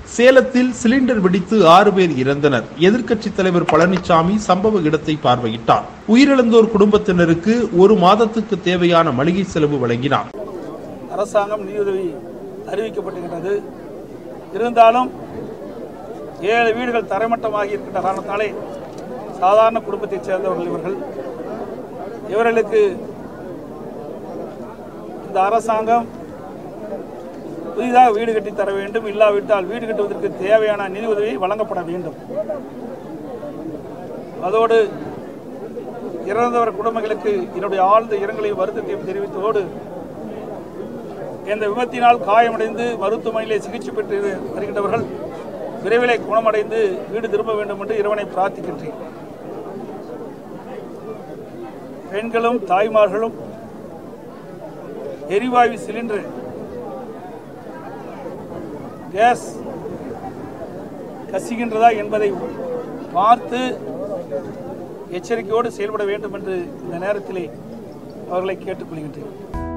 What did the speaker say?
சேலத்தில் சிலிண்டர் வெடித்து ஆறு பேர் இறந்தனர் எதிர்க்கட்சித் தலைவர் பழனிசாமி சம்பவ இடத்தை பார்வையிட்டார் உயிரிழந்தோர் குடும்பத்தினருக்கு ஒரு மாதத்துக்கு தேவையான மளிகை செலவு வழங்கினார் அரசாங்கம் நிதியுதவி அறிவிக்கப்பட்டிருக்கிறது இருந்தாலும் ஏழு வீடுகள் தரைமட்டமாகி இருக்கின்ற காரணத்தாலே சாதாரண குடும்பத்தைச் சேர்ந்தவர்கள் இவர்கள் இவர்களுக்கு இந்த அரசாங்கம் புதிதாக வீடு கட்டி தர வேண்டும் இல்லாவிட்டால் வீடு கட்டுவதற்கு தேவையான நிதி உதவி வழங்கப்பட வேண்டும் அதோடு இறந்தவர் குடும்பங்களுக்கு என்னுடைய ஆழ்ந்த இரங்கலையும் வருத்தத்தையும் தெரிவித்ததோடு இந்த விபத்தினால் காயமடைந்து மருத்துவமனையிலே சிகிச்சை பெற்று வருகின்றவர்கள் விரைவிலே குணமடைந்து வீடு திரும்ப வேண்டும் என்று இறைவனை பிரார்த்திக்கின்றேன் பெண்களும் தாய்மார்களும் எரிவாயு சிலிண்டர் கேஸ் கசிகின்றதா என்பதை பார்த்து எச்சரிக்கையோடு செயல்பட வேண்டும் என்று இந்த நேரத்திலே அவர்களை கேட்டுக்கொள்கின்றேன்